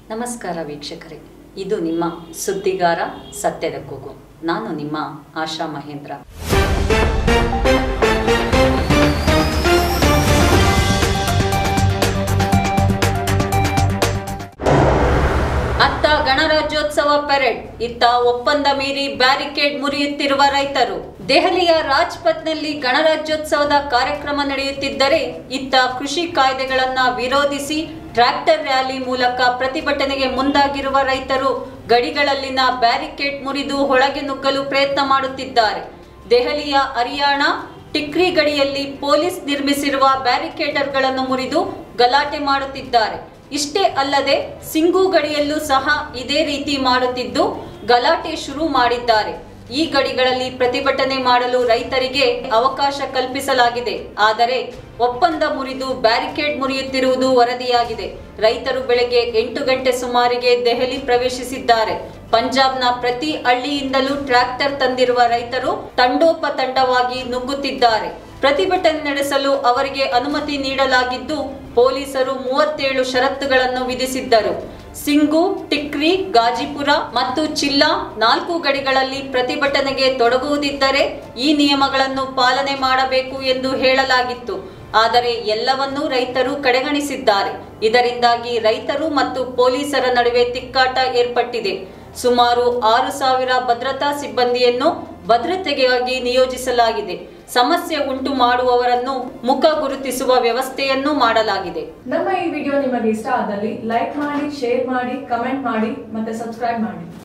ನಮಸ್ಕಾರ ವೀಕ್ಷಕರೇ ಇದು ನಿಮ್ಮ ಸುದ್ದಿಗಾರ ಸತ್ಯದ ಕೂಗು ನಾನು ನಿಮ್ಮ ಆಶಾ ಮಹೇಂದ್ರ ಅತ್ತ ಗಣರಾಜ್ಯೋತ್ಸವ ಪೆರೇಡ್ ಇತ್ತ ಒಪ್ಪಂದ ಮೀರಿ ಬ್ಯಾರಿಕೇಡ್ ಮುರಿಯುತ್ತಿರುವ ರೈತರು ದೆಹಲಿಯ ರಾಜ್ಪಥ್ನಲ್ಲಿ ಗಣರಾಜ್ಯೋತ್ಸವದ ಕಾರ್ಯಕ್ರಮ ನಡೆಯುತ್ತಿದ್ದರೆ ಇತ್ತ ಕೃಷಿ ಕಾಯ್ದೆಗಳನ್ನ ವಿರೋಧಿಸಿ ಟ್ರ್ಯಾಕ್ಟರ್ ರ್ಯಾಲಿ ಮೂಲಕ ಪ್ರತಿಭಟನೆಗೆ ಮುಂದಾಗಿರುವ ರೈತರು ಗಡಿಗಳಲ್ಲಿನ ಬ್ಯಾರಿಕೇಡ್ ಮುರಿದು ಒಳಗೆ ನುಗ್ಗಲು ಪ್ರಯತ್ನ ಮಾಡುತ್ತಿದ್ದಾರೆ ದೆಹಲಿಯ ಹರಿಯಾಣ ಟಿಕ್ರಿ ಗಡಿಯಲ್ಲಿ ಪೊಲೀಸ್ ನಿರ್ಮಿಸಿರುವ ಬ್ಯಾರಿಕೇಡರ್ಗಳನ್ನು ಮುರಿದು ಗಲಾಟೆ ಮಾಡುತ್ತಿದ್ದಾರೆ ಇಷ್ಟೇ ಅಲ್ಲದೆ ಸಿಂಗು ಗಡಿಯಲ್ಲೂ ಸಹ ಇದೇ ರೀತಿ ಮಾಡುತ್ತಿದ್ದು ಗಲಾಟೆ ಶುರು ಮಾಡಿದ್ದಾರೆ ಈ ಗಡಿಗಳಲ್ಲಿ ಪ್ರತಿಭಟನೆ ಮಾಡಲು ರೈತರಿಗೆ ಅವಕಾಶ ಕಲ್ಪಿಸಲಾಗಿದೆ ಆದರೆ ಒಪ್ಪಂದ ಮುರಿದು ಬ್ಯಾರಿಕೇಡ್ ಮುರಿಯುತ್ತಿರುವುದು ವರದಿಯಾಗಿದೆ ರೈತರು ಬೆಳಗ್ಗೆ ಎಂಟು ಗಂಟೆ ಸುಮಾರಿಗೆ ದೆಹಲಿ ಪ್ರವೇಶಿಸಿದ್ದಾರೆ ಪಂಜಾಬ್ನ ಪ್ರತಿ ಹಳ್ಳಿಯಿಂದಲೂ ಟ್ರ್ಯಾಕ್ಟರ್ ತಂದಿರುವ ರೈತರು ತಂಡೋಪತಂಡವಾಗಿ ನುಗ್ಗುತ್ತಿದ್ದಾರೆ ಪ್ರತಿಭಟನೆ ನಡೆಸಲು ಅವರಿಗೆ ಅನುಮತಿ ನೀಡಲಾಗಿದ್ದು ಪೊಲೀಸರು ಮೂವತ್ತೇಳು ಷರತ್ತುಗಳನ್ನು ವಿಧಿಸಿದ್ದರು ಸಿಂಗು ಟಿಕ್ರಿ ಗಾಜಿಪುರ ಮತ್ತು ಚಿಲ್ಲಾ ನಾಲ್ಕು ಗಡಿಗಳಲ್ಲಿ ಪ್ರತಿಭಟನೆಗೆ ತೊಡಗುವುದಿದ್ದರೆ ಈ ನಿಯಮಗಳನ್ನು ಪಾಲನೆ ಮಾಡಬೇಕು ಎಂದು ಹೇಳಲಾಗಿತ್ತು ಆದರೆ ಎಲ್ಲವನ್ನೂ ರೈತರು ಕಡೆಗಣಿಸಿದ್ದಾರೆ ಇದರಿಂದಾಗಿ ರೈತರು ಮತ್ತು ಪೊಲೀಸರ ನಡುವೆ ತಿಕ್ಕಾಟ ಏರ್ಪಟ್ಟಿದೆ ಸುಮಾರು ಆರು ಸಾವಿರ ಭದ್ರತಾ ಸಿಬ್ಬಂದಿಯನ್ನು ಭದ್ರತೆಗಾಗಿ ನಿಯೋಜಿಸಲಾಗಿದೆ ಸಮಸ್ಯೆ ಉಂಟು ಮಾಡುವವರನ್ನು ಮುಖ ಗುರುತಿಸುವ ವ್ಯವಸ್ಥೆಯನ್ನು ಮಾಡಲಾಗಿದೆ ನಮ್ಮ ಈ ವಿಡಿಯೋ ನಿಮಗೆ ಇಷ್ಟ ಆದಲ್ಲಿ ಲೈಕ್ ಮಾಡಿ ಶೇರ್ ಮಾಡಿ ಕಮೆಂಟ್ ಮಾಡಿ ಮತ್ತೆ ಸಬ್ಸ್ಕ್ರೈಬ್ ಮಾಡಿ